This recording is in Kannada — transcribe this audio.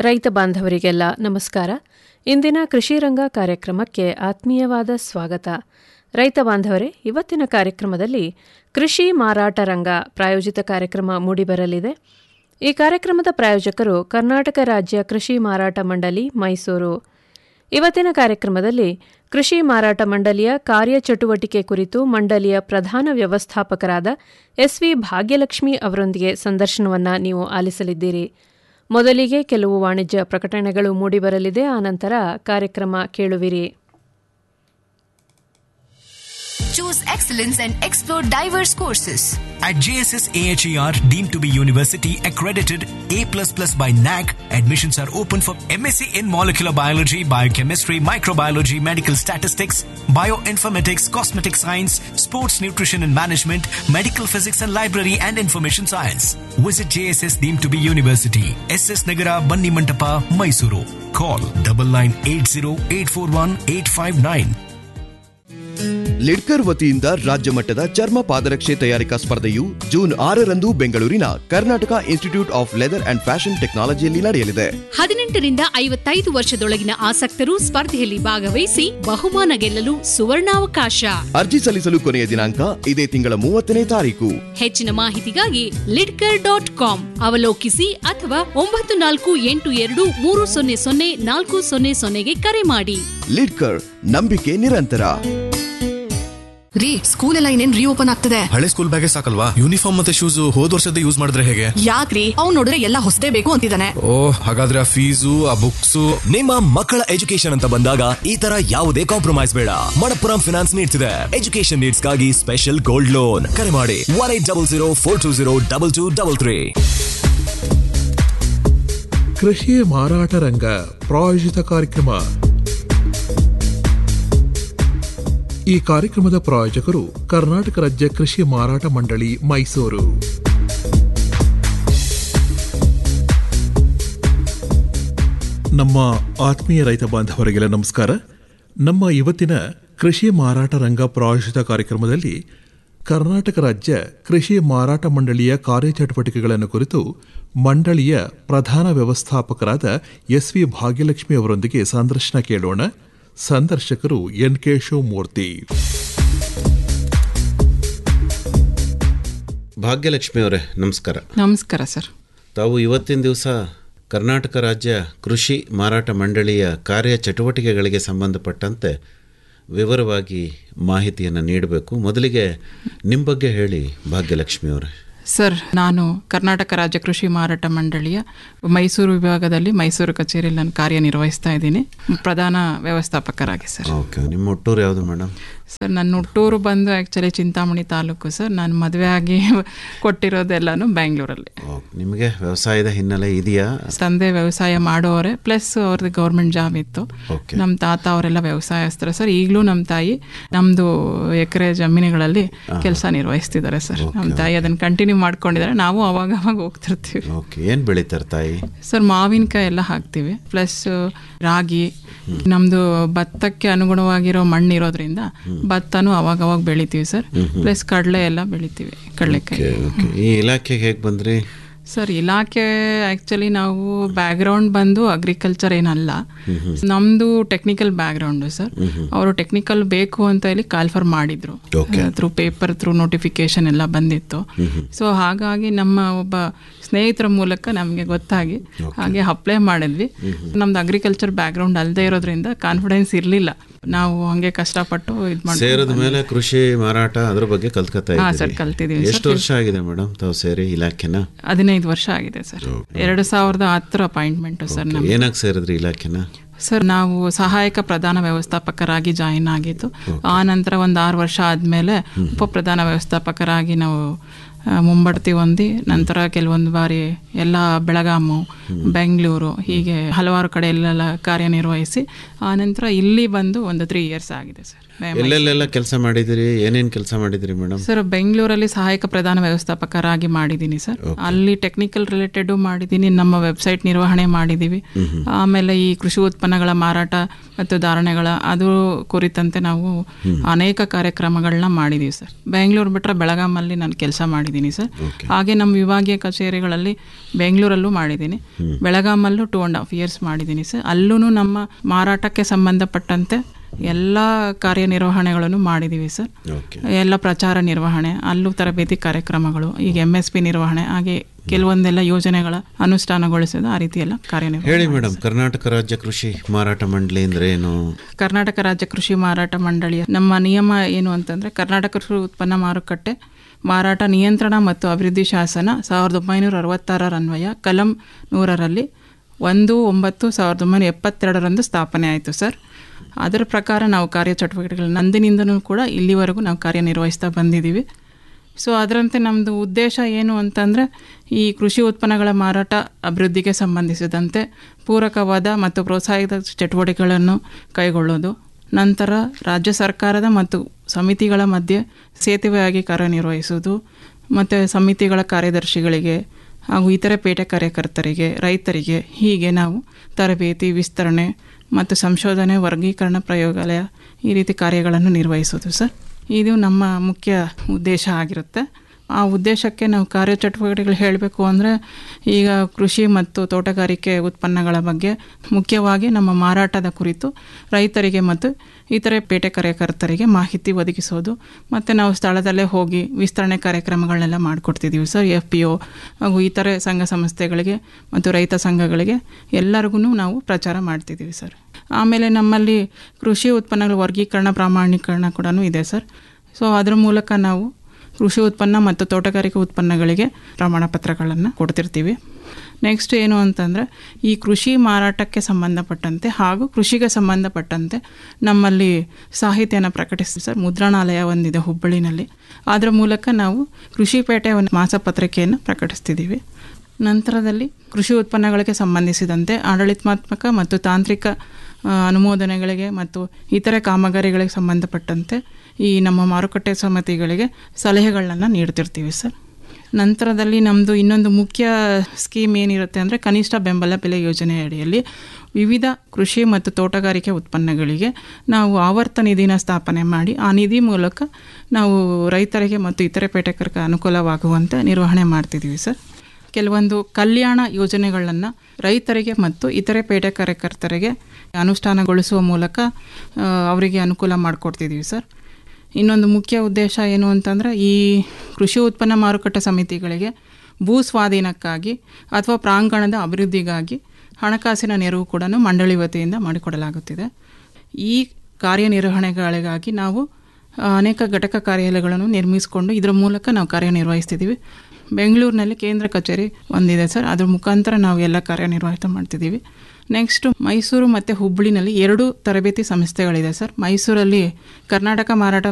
ರೈತ ಬಾಂಧವರಿಗೆಲ್ಲ ನಮಸ್ಕಾರ ಇಂದಿನ ಕೃಷಿ ರಂಗ ಕಾರ್ಯಕ್ರಮಕ್ಕೆ ಆತ್ಮೀಯವಾದ ಸ್ವಾಗತ ರೈತ ಬಾಂಧವರೇ ಇವತ್ತಿನ ಕಾರ್ಯಕ್ರಮದಲ್ಲಿ ಕೃಷಿ ಮಾರಾಟ ರಂಗ ಪ್ರಾಯೋಜಿತ ಕಾರ್ಯಕ್ರಮ ಮೂಡಿಬರಲಿದೆ ಈ ಕಾರ್ಯಕ್ರಮದ ಪ್ರಾಯೋಜಕರು ಕರ್ನಾಟಕ ರಾಜ್ಯ ಕೃಷಿ ಮಾರಾಟ ಮಂಡಳಿ ಮೈಸೂರು ಇವತ್ತಿನ ಕಾರ್ಯಕ್ರಮದಲ್ಲಿ ಕೃಷಿ ಮಾರಾಟ ಮಂಡಳಿಯ ಕಾರ್ಯಚಟುವಟಿಕೆ ಕುರಿತು ಮಂಡಳಿಯ ಪ್ರಧಾನ ವ್ಯವಸ್ಥಾಪಕರಾದ ಎಸ್ವಿ ಭಾಗ್ಯಲಕ್ಷ್ಮಿ ಅವರೊಂದಿಗೆ ಸಂದರ್ಶನವನ್ನ ನೀವು ಆಲಿಸಲಿದ್ದೀರಿ ಮೊದಲಿಗೆ ಕೆಲವು ವಾಣಿಜ್ಯ ಪ್ರಕಟಣೆಗಳು ಮೂಡಿಬರಲಿದೆ ಆನಂತರ ಕಾರ್ಯಕ್ರಮ ಕೇಳುವಿರಿ Choose excellence and explore diverse courses. At JSS AHER, deemed to be university accredited A++ by NAC, admissions are open for MSc in molecular biology, biochemistry, microbiology, medical statistics, bioinformatics, cosmetic science, sports nutrition and management, medical physics and library and information science. Visit JSS deemed to be university, SS Nagara, Banni Mantapa, Mysuru. Call double nine eight zero eight four one eight five nine. Lidkar ವತಿಯಿಂದ ರಾಜ್ಯ ಮಟ್ಟದ ಚರ್ಮ ಪಾದರಕ್ಷೆ ತಯಾರಿಕಾ ಸ್ಪರ್ಧೆಯು ಜೂನ್ ಆರರಂದು ಬೆಂಗಳೂರಿನ Karnataka institute of leather and fashion ಟೆಕ್ನಾಲಜಿಯಲ್ಲಿ ನಡೆಯಲಿದೆ ಹದಿನೆಂಟರಿಂದ ಐವತ್ತೈದು ವರ್ಷದೊಳಗಿನ ಆಸಕ್ತರು ಸ್ಪರ್ಧೆಯಲ್ಲಿ ಭಾಗವಹಿಸಿ ಬಹುಮಾನ ಗೆಲ್ಲಲು ಸುವರ್ಣಾವಕಾಶ ಅರ್ಜಿ ಸಲ್ಲಿಸಲು ಕೊನೆಯ ದಿನಾಂಕ ಇದೇ ತಿಂಗಳ ಮೂವತ್ತನೇ ತಾರೀಕು ಹೆಚ್ಚಿನ ಮಾಹಿತಿಗಾಗಿ ಲಿಡ್ಕರ್ ಡಾಟ್ ಕಾಮ್ ಅವಲೋಕಿಸಿ ಅಥವಾ ಒಂಬತ್ತು ನಾಲ್ಕು ಎಂಟು ಎರಡು ಮೂರು ಸೊನ್ನೆ ಸೊನ್ನೆ ನಾಲ್ಕು ಸೊನ್ನೆ ಸೊನ್ನೆಗೆ ಕರೆ ಮಾಡಿ ಲಿಡ್ಕರ್ ನಂಬಿಕೆ ನಿರಂತರ ರೀ ಸ್ಕೂಲ್ ಎಲ್ಲ ಇನ್ನೇನ್ ರೀಓಪನ್ ಆಗ್ತದೆ ಹಳೆ ಸ್ಕೂಲ್ ಬ್ಯಾಗೇ ಸಾಕಲ್ವಾ ಯೂನಿಫಾರ್ಮ್ ಮತ್ತೆ ಶೂಸ್ ಹೋದ್ ವರ್ಷದ ಯೂಸ್ ಮಾಡಿದ್ರೆ ಹೇಗೆ ಯಾಕ್ರಿ ಅವ್ನ್ ನೋಡಿದ್ರೆ ಎಲ್ಲ ಹೊಸದೇ ಬೇಕು ಅಂತಿದ್ದಾನೆ ಓ ಹಾಗಾದ್ರೆ ಆ ಫೀಸು ಆ ಬುಕ್ಸು ನಿಮ್ಮ ಮಕ್ಕಳ ಎಜುಕೇಶನ್ ಅಂತ ಬಂದಾಗ ಈ ತರ ಯಾವುದೇ ಕಾಂಪ್ರಮೈಸ್ ಬೇಡ ಮಣಪ್ಪುರಂ ಫಿನಾನ್ಸ್ ನೀಡ್ತಿದೆ ಎಜುಕೇಶನ್ ನೀಡ್ಸ್ಗಾಗಿ ಸ್ಪೆಷಲ್ ಗೋಲ್ಡ್ ಲೋನ್ ಕರೆ ಮಾಡಿ one eight double zero four two zero double two double three ಕೃಷಿ ಮಾರಾಟ ರಂಗ ಪ್ರಾಯೋಜಿತ ಕಾರ್ಯಕ್ರಮ ಈ ಕಾರ್ಯಕ್ರಮದ ಪ್ರಾಯೋಜಕರು ಕರ್ನಾಟಕ ರಾಜ್ಯ ಕೃಷಿ ಮಾರಾಟ ಮಂಡಳಿ ಮೈಸೂರು ನಮ್ಮ ಆತ್ಮೀಯ ರೈತ ಬಾಂಧವರಿಗೆಲ್ಲ ನಮಸ್ಕಾರ ನಮ್ಮ ಇವತ್ತಿನ ಕೃಷಿ ಮಾರಾಟ ರಂಗ ಪ್ರಾಯೋಜಿತ ಕಾರ್ಯಕ್ರಮದಲ್ಲಿ ಕರ್ನಾಟಕ ರಾಜ್ಯ ಕೃಷಿ ಮಾರಾಟ ಮಂಡಳಿಯ ಕಾರ್ಯಚಟುವಟಿಕೆಗಳನ್ನು ಕುರಿತು ಮಂಡಳಿಯ ಪ್ರಧಾನ ವ್ಯವಸ್ಥಾಪಕರಾದ ಎಸ್ ವಿ ಭಾಗ್ಯಲಕ್ಷ್ಮಿ ಅವರೊಂದಿಗೆ ಸಂದರ್ಶನ ಕೇಳೋಣ ಸಂದರ್ಶಕರು ಎನ್ ಕೆ ಶಿವಮೂರ್ತಿ ಭಾಗ್ಯಲಕ್ಷ್ಮಿ ಅವರೇ ನಮಸ್ಕಾರ ನಮಸ್ಕಾರ ಸರ್ ತಾವು ಇವತ್ತಿನ ದಿವಸ ಕರ್ನಾಟಕ ರಾಜ್ಯ ಕೃಷಿ ಮಾರಾಟ ಮಂಡಳಿಯ ಕಾರ್ಯ ಚಟುವಟಿಕೆಗಳಿಗೆ ಸಂಬಂಧಪಟ್ಟಂತೆ ವಿವರವಾಗಿ ಮಾಹಿತಿಯನ್ನು ನೀಡಬೇಕು ಮೊದಲಿಗೆ ನಿಮ್ಮ ಬಗ್ಗೆ ಹೇಳಿ ಭಾಗ್ಯಲಕ್ಷ್ಮಿ ಅವರೇ ಸರ್ ನಾನು ಕರ್ನಾಟಕ ರಾಜ್ಯ ಕೃಷಿ ಮಾರಾಟ ಮಂಡಳಿಯ ಮೈಸೂರು ವಿಭಾಗದಲ್ಲಿ ಮೈಸೂರು ಕಚೇರಿಯಲ್ಲಿ ನಾನು ಕಾರ್ಯನಿರ್ವಹಿಸ್ತಾ ಇದ್ದೀನಿ ಪ್ರಧಾನ ವ್ಯವಸ್ಥಾಪಕರಾಗಿ ಸರ್ ಓಕೆ ನಿಮ್ಮ ಹುಟ್ಟೂರು ಯಾವುದು ಮೇಡಮ್ ಸರ್ ನನ್ನ ಹುಟ್ಟೂರು ಬಂದು ಆ್ಯಕ್ಚುಲಿ ಚಿಂತಾಮಣಿ ತಾಲೂಕು ಸರ್ ನಾನು ಮದುವೆ ಆಗಿ ಕೊಟ್ಟಿರೋದೆಲ್ಲನೂ ಬ್ಯಾಂಗ್ಳೂರಲ್ಲಿ ನಿಮಗೆ ವ್ಯವಸಾಯದ ಹಿನ್ನೆಲೆ ಇದೆಯಾ ತಂದೆ ವ್ಯವಸಾಯ ಮಾಡೋರೆ ಪ್ಲಸ್ ಅವ್ರದ್ದು ಗೌರ್ಮೆಂಟ್ ಜಾಬ್ ಇತ್ತು ನಮ್ಮ ತಾತ ಅವರೆಲ್ಲ ವ್ಯವಸಾಯಸ್ಥರು ಸರ್ ಈಗಲೂ ನಮ್ಮ ತಾಯಿ ನಮ್ಮದು ಎಕರೆ ಜಮೀನುಗಳಲ್ಲಿ ಕೆಲಸ ನಿರ್ವಹಿಸ್ತಿದ್ದಾರೆ ಸರ್ ನಮ್ಮ ತಾಯಿ ಅದನ್ನು ಕಂಟಿನ್ಯೂ ಮಾಡ್ಕೊಂಡಿದ್ದಾರೆ ನಾವು ಅವಾಗ ಅವಾಗ ಹೋಗ್ತಿರ್ತೀವಿ ಓಕೆ ಏನು ಬೆಳೀತಾರೆ ತಾಯಿ ಸರ್ ಮಾವಿನಕಾಯಿ ಎಲ್ಲ ಹಾಕ್ತೀವಿ ಪ್ಲಸ್ ರಾಗಿ ನಮ್ಮದು ಭತ್ತಕ್ಕೆ ಅನುಗುಣವಾಗಿರೋ ಮಣ್ಣು ಇರೋದ್ರಿಂದ ಭತ್ತನೂ ಅವಾಗ ಅವಾಗ ಬೆಳಿತೀವಿ ಸರ್ ಪ್ಲಸ್ ಕಡಲೆ ಎಲ್ಲ ಬೆಳಿತೀವಿ ಕಡಲೆಕಾಯಿ ಓಕೆ ಈ ಇಲಾಖೆಗೆ ಹೇಗೆ ಬಂದ್ರಿ ಸರ್ ಇಲಾಖೆ ಆ್ಯಕ್ಚುಲಿ ನಾವು ಬ್ಯಾಕ್ಗ್ರೌಂಡ್ ಬಂದು ಅಗ್ರಿಕಲ್ಚರ್ ಏನಲ್ಲ ನಮ್ಮದು ಟೆಕ್ನಿಕಲ್ ಬ್ಯಾಕ್ಗ್ರೌಂಡು ಸರ್ ಅವರು ಟೆಕ್ನಿಕಲ್ ಬೇಕು ಅಂತ ಹೇಳಿ ಕಾಲ್ಫರ್ ಮಾಡಿದ್ರು ಥ್ರೂ ಪೇಪರ್ ಥ್ರೂ ನೋಟಿಫಿಕೇಶನ್ ಎಲ್ಲ ಬಂದಿತ್ತು ಸೊ ಹಾಗಾಗಿ ನಮ್ಮ ಒಬ್ಬ ಸ್ನೇಹಿತರ ಮೂಲಕ ನಮಗೆ ಗೊತ್ತಾಗಿ ಹಾಗೆ ಅಪ್ಲೈ ಮಾಡಿದ್ವಿ ನಮ್ದು ಅಗ್ರಿಕಲ್ಚರ್ ಬ್ಯಾಕ್ಗ್ರೌಂಡ್ ಅಲ್ಲದೆ ಇರೋದ್ರಿಂದ ಕಾನ್ಫಿಡೆನ್ಸ್ ಇರಲಿಲ್ಲ ನಾವು ಹಂಗೆ ಕಷ್ಟಪಟ್ಟು ಇದು ಮಾಡಿ ಸೇರಿದ ಮೇಲೆ ಕೃಷಿ ಮಾರಾಟ ಅದ್ರ ಬಗ್ಗೆ ಕಲ್ತ್ಕೊತಾ ಹಾ, ಸರ್, ಇದ್ದೀರಿ ಕಲ್ತಿದ್ದೀವಿ ಎಷ್ಟು ವರ್ಷ ಆಗಿದೆ ಮೇಡಮ್ ತಾವು ಸೇರಿ ಇಲಾಖೆನ ಹದಿನೈದು ವರ್ಷ ಆಗಿದೆ ಸರ್ ಎರಡು ಸಾವಿರದ ಹತ್ತರ ಅಪಾಯಿಂಟ್ಮೆಂಟು ಸರ್ ನಮ್ಮ ಏನಾಗಿ ಸೇರಿದ್ರಿ ಇಲಾಖೆನ ಸರ್ ನಾವು ಸಹಾಯಕ ಪ್ರಧಾನ ವ್ಯವಸ್ಥಾಪಕರಾಗಿ ಜಾಯಿನ್ ಆಗಿದ್ದು ಆ ನಂತರ ಒಂದು ಆರು ವರ್ಷ ಆದಮೇಲೆ ಉಪ ಪ್ರಧಾನ ವ್ಯವಸ್ಥಾಪಕರಾಗಿ ನಾವು ಆ, ಮುಂಬಡ್ತಿ ಹೊಂದಿ ನಂತರ ಕೆಲವೊಂದು ಬಾರಿ ಎಲ್ಲ ಬೆಳಗಾಮು ಬೆಂಗಳೂರು ಹೀಗೆ ಹಲವಾರು ಕಡೆ ಎಲ್ಲೆಲ್ಲ ಕಾರ್ಯನಿರ್ವಹಿಸಿ ಆ ನಂತರ ಇಲ್ಲಿ ಬಂದು ಒಂದು ತ್ರೀ ಇಯರ್ಸ್ ಆಗಿದೆ ಸರ್ ಎಲ್ಲೆಲ್ಲೆಲ್ಲ ಕೆಲಸ ಮಾಡಿದಿರಿ ಏನೇನ್ ಕೆಲಸ ಮಾಡಿದಿರಿ ಮೇಡಮ್ ಸರ್ ಬೆಂಗಳೂರಲ್ಲಿ ಸಹಾಯಕ ಪ್ರಧಾನ ವ್ಯವಸ್ಥಾಪಕರಾಗಿ ಮಾಡಿದ್ದೀನಿ ಸರ್ ಅಲ್ಲಿ ಟೆಕ್ನಿಕಲ್ ರಿಲೇಟೆಡ್ ಮಾಡಿದ್ದೀನಿ ನಮ್ಮ ವೆಬ್ಸೈಟ್ ನಿರ್ವಹಣೆ ಮಾಡಿದ್ದೀವಿ ಆಮೇಲೆ ಈ ಕೃಷಿ ಉತ್ಪನ್ನಗಳ ಮಾರಾಟ ಮತ್ತು ಧಾರಣೆಗಳ ಅದು ಕುರಿತಂತೆ ನಾವು ಅನೇಕ ಕಾರ್ಯಕ್ರಮಗಳನ್ನ ಮಾಡಿದ್ದೀವಿ ಸರ್ ಬೆಂಗಳೂರು ಬಿಟ್ಟರೆ ಬೆಳಗಾಮಲ್ಲಿ ನಾನು ಕೆಲಸ ಮಾಡಿದ್ದೀನಿ ಸರ್ ಹಾಗೆ ನಮ್ಮ ವಿಭಾಗೀಯ ಕಚೇರಿಗಳಲ್ಲಿ ಬೆಂಗಳೂರಲ್ಲೂ ಮಾಡಿದ್ದೀನಿ ಬೆಳಗಾಮಲ್ಲೂ ಟೂ ಆ್ಯಂಡ್ ಹಾಫ್ ಇಯರ್ಸ್ ಮಾಡಿದ್ದೀನಿ ಸರ್ ಅಲ್ಲೂ ನಮ್ಮ ಮಾರಾಟಕ್ಕೆ ಸಂಬಂಧಪಟ್ಟಂತೆ ಎಲ್ಲ ಕಾರ್ಯನಿರ್ವಹಣೆಗಳನ್ನು ಮಾಡಿದ್ದೀವಿ ಸರ್ ಎಲ್ಲ ಪ್ರಚಾರ ನಿರ್ವಹಣೆ ಅಲ್ಲೂ ತರಬೇತಿ ಕಾರ್ಯಕ್ರಮಗಳು ಈಗ ಎಮ್ ಎಸ್ ಪಿ ನಿರ್ವಹಣೆ ಹಾಗೆ ಕೆಲವೊಂದೆಲ್ಲ ಯೋಜನೆಗಳ ಅನುಷ್ಠಾನಗೊಳಿಸೋದು ಆ ರೀತಿ ಎಲ್ಲ ಕಾರ್ಯನಿರ್ವಹಣೆ ಹೇಳಿ ಮೇಡಮ್ ಕರ್ನಾಟಕ ರಾಜ್ಯ ಕೃಷಿ ಮಾರಾಟ ಮಂಡಳಿ ಅಂದ್ರೆ ಏನು ಕರ್ನಾಟಕ ರಾಜ್ಯ ಕೃಷಿ ಮಾರಾಟ ಮಂಡಳಿಯ ನಮ್ಮ ನಿಯಮ ಏನು ಅಂತಂದರೆ ಕರ್ನಾಟಕ ಕೃಷಿ ಉತ್ಪನ್ನ ಮಾರುಕಟ್ಟೆ ಮಾರಾಟ ನಿಯಂತ್ರಣ ಮತ್ತು ಅಭಿವೃದ್ಧಿ ಶಾಸನ ಸಾವಿರದ ಒಂಬೈನೂರ ಅರವತ್ತಾರರ ಅನ್ವಯ ಕಲಂ ನೂರರಲ್ಲಿ ಒಂದು ಒಂಬತ್ತು ಸಾವಿರದ ಒಂಬೈನೂರ ಎಪ್ಪತ್ತೆರಡರಂದು ಸ್ಥಾಪನೆ ಆಯಿತು ಸರ್ ಅದರ ಪ್ರಕಾರ ನಾವು ಕಾರ್ಯಚಟುವಟಿಕೆಗಳು ನಂದಿನಿಂದನೂ ಕೂಡ ಇಲ್ಲಿವರೆಗೂ ನಾವು ಕಾರ್ಯನಿರ್ವಹಿಸ್ತಾ ಬಂದಿದ್ದೀವಿ ಸೊ ಅದರಂತೆ ನಮ್ಮದು ಉದ್ದೇಶ ಏನು ಅಂತಂದರೆ ಈ ಕೃಷಿ ಉತ್ಪನ್ನಗಳ ಮಾರಾಟ ಅಭಿವೃದ್ಧಿಗೆ ಸಂಬಂಧಿಸಿದಂತೆ ಪೂರಕವಾದ ಮತ್ತು ಪ್ರೋತ್ಸಾಹಿತ ಚಟುವಟಿಕೆಗಳನ್ನು ಕೈಗೊಳ್ಳೋದು ನಂತರ ರಾಜ್ಯ ಸರ್ಕಾರದ ಮತ್ತು ಸಮಿತಿಗಳ ಮಧ್ಯೆ ಸೇತುವೆಯಾಗಿ ಕಾರ್ಯನಿರ್ವಹಿಸುವುದು ಮತ್ತು ಸಮಿತಿಗಳ ಕಾರ್ಯದರ್ಶಿಗಳಿಗೆ ಹಾಗೂ ಇತರೆ ಪೇಟೆ ಕಾರ್ಯಕರ್ತರಿಗೆ ರೈತರಿಗೆ ಹೀಗೆ ನಾವು ತರಬೇತಿ ವಿಸ್ತರಣೆ ಮತ್ತು ಸಂಶೋಧನೆ ವರ್ಗೀಕರಣ ಪ್ರಯೋಗಾಲಯ ಈ ರೀತಿ ಕಾರ್ಯಗಳನ್ನು ನಿರ್ವಹಿಸೋದು ಸರ್ ಇದು ನಮ್ಮ ಮುಖ್ಯ ಉದ್ದೇಶ ಆಗಿರುತ್ತೆ ಆ ಉದ್ದೇಶಕ್ಕೆ ನಾವು ಕಾರ್ಯಚಟುವಟಿಕೆಗಳು ಹೇಳಬೇಕು ಅಂದರೆ ಈಗ ಕೃಷಿ ಮತ್ತು ತೋಟಗಾರಿಕೆ ಉತ್ಪನ್ನಗಳ ಬಗ್ಗೆ ಮುಖ್ಯವಾಗಿ ನಮ್ಮ ಮಾರಾಟದ ಕುರಿತು ರೈತರಿಗೆ ಮತ್ತು ಇತರೆ ಪೇಟೆ ಕಾರ್ಯಕರ್ತರಿಗೆ ಮಾಹಿತಿ ಒದಗಿಸೋದು ಮತ್ತು ನಾವು ಸ್ಥಳದಲ್ಲೇ ಹೋಗಿ ವಿಸ್ತರಣೆ ಕಾರ್ಯಕ್ರಮಗಳನ್ನೆಲ್ಲ ಮಾಡಿಕೊಡ್ತಿದ್ದೀವಿ ಸರ್ ಎಫ್ ಪಿ ಒ ಹಾಗೂ ಇತರೆ ಸಂಘ ಸಂಸ್ಥೆಗಳಿಗೆ ಮತ್ತು ರೈತ ಸಂಘಗಳಿಗೆ ಎಲ್ಲರಿಗೂ ನಾವು ಪ್ರಚಾರ ಮಾಡ್ತಿದ್ದೀವಿ ಸರ್ ಆಮೇಲೆ ನಮ್ಮಲ್ಲಿ ಕೃಷಿ ಉತ್ಪನ್ನಗಳ ವರ್ಗೀಕರಣ ಪ್ರಾಮಾಣೀಕರಣ ಕೂಡ ಇದೆ ಸರ್ ಸೊ ಅದರ ಮೂಲಕ ನಾವು ಕೃಷಿ ಉತ್ಪನ್ನ ಮತ್ತು ತೋಟಗಾರಿಕೆ ಉತ್ಪನ್ನಗಳಿಗೆ ಪ್ರಮಾಣ ಪತ್ರಗಳನ್ನು ಕೊಡ್ತಿರ್ತೀವಿ ನೆಕ್ಸ್ಟ್ ಏನು ಅಂತಂದರೆ ಈ ಕೃಷಿ ಮಾರಾಟಕ್ಕೆ ಸಂಬಂಧಪಟ್ಟಂತೆ ಹಾಗೂ ಕೃಷಿಗೆ ಸಂಬಂಧಪಟ್ಟಂತೆ ನಮ್ಮಲ್ಲಿ ಸಾಹಿತ್ಯನ ಪ್ರಕಟಿಸ್ತೀವಿ ಸರ್ ಮುದ್ರಣಾಲಯ ಒಂದಿದೆ ಹುಬ್ಬಳ್ಳಿನಲ್ಲಿ ಅದರ ಮೂಲಕ ನಾವು ಕೃಷಿ ಪೇಟೆ ಒಂದು ಮಾಸಪತ್ರಿಕೆಯನ್ನು ಪ್ರಕಟಿಸ್ತಿದ್ದೀವಿ ನಂತರದಲ್ಲಿ ಕೃಷಿ ಉತ್ಪನ್ನಗಳಿಗೆ ಸಂಬಂಧಿಸಿದಂತೆ ಆಡಳಿತಾತ್ಮಕ ಮತ್ತು ತಾಂತ್ರಿಕ ಅನುಮೋದನೆಗಳಿಗೆ ಮತ್ತು ಇತರೆ ಕಾಮಗಾರಿಗಳಿಗೆ ಸಂಬಂಧಪಟ್ಟಂತೆ ಈ ನಮ್ಮ ಮಾರುಕಟ್ಟೆ ಸಮಿತಿಗಳಿಗೆ ಸಲಹೆಗಳನ್ನು ನೀಡ್ತಿರ್ತೀವಿ ಸರ್ ನಂತರದಲ್ಲಿ ನಮ್ಮದು ಇನ್ನೊಂದು ಮುಖ್ಯ ಸ್ಕೀಮ್ ಏನಿರುತ್ತೆ ಅಂದರೆ ಕನಿಷ್ಠ ಬೆಂಬಲ ಬೆಲೆ ಯೋಜನೆ ಅಡಿಯಲ್ಲಿ ವಿವಿಧ ಕೃಷಿ ಮತ್ತು ತೋಟಗಾರಿಕೆ ಉತ್ಪನ್ನಗಳಿಗೆ ನಾವು ಆವರ್ತ ನಿಧಿನ ಸ್ಥಾಪನೆ ಮಾಡಿ ಆ ನಿಧಿ ಮೂಲಕ ನಾವು ರೈತರಿಗೆ ಮತ್ತು ಇತರೆ ಪೇಟೆಕರಿಗೆ ಅನುಕೂಲವಾಗುವಂತೆ ನಿರ್ವಹಣೆ ಮಾಡ್ತಿದ್ದೀವಿ ಸರ್ ಕೆಲವೊಂದು ಕಲ್ಯಾಣ ಯೋಜನೆಗಳನ್ನು ರೈತರಿಗೆ ಮತ್ತು ಇತರೆ ಪೇಟೆ ಕಾರ್ಯಕರ್ತರಿಗೆ ಅನುಷ್ಠಾನಗೊಳಿಸುವ ಮೂಲಕ ಅವರಿಗೆ ಅನುಕೂಲ ಮಾಡಿಕೊಡ್ತಿದ್ದೀವಿ ಸರ್ ಇನ್ನೊಂದು ಮುಖ್ಯ ಉದ್ದೇಶ ಏನು ಅಂತಂದರೆ ಈ ಕೃಷಿ ಉತ್ಪನ್ನ ಮಾರುಕಟ್ಟೆ ಸಮಿತಿಗಳಿಗೆ ಭೂ ಸ್ವಾಧೀನಕ್ಕಾಗಿ ಅಥವಾ ಪ್ರಾಂಗಣದ ಅಭಿವೃದ್ಧಿಗಾಗಿ ಹಣಕಾಸಿನ ನೆರವು ಕೂಡ ಮಂಡಳಿ ವತಿಯಿಂದ ಮಾಡಿಕೊಡಲಾಗುತ್ತಿದೆ ಈ ಕಾರ್ಯನಿರ್ವಹಣೆಗಳಿಗಾಗಿ ನಾವು ಅನೇಕ ಘಟಕ ಕಾರ್ಯಾಲಯಗಳನ್ನು ನಿರ್ಮಿಸಿಕೊಂಡು ಇದರ ಮೂಲಕ ನಾವು ಕಾರ್ಯನಿರ್ವಹಿಸ್ತಿದ್ದೀವಿ ಬೆಂಗಳೂರಿನಲ್ಲಿ ಕೇಂದ್ರ ಕಚೇರಿ ಒಂದಿದೆ ಸರ್ ಅದ್ರ ಮುಖಾಂತರ ನಾವು ಎಲ್ಲ ಕಾರ್ಯನಿರ್ವಹಿತ ಮಾಡ್ತಿದ್ದೀವಿ ನೆಕ್ಸ್ಟ್ ಮೈಸೂರು ಮತ್ತು ಹುಬ್ಬಳ್ಳಿನಲ್ಲಿ ಎರಡು ತರಬೇತಿ ಸಂಸ್ಥೆಗಳಿದೆ ಸರ್ ಮೈಸೂರಲ್ಲಿ ಕರ್ನಾಟಕ ಮಾರಾಟ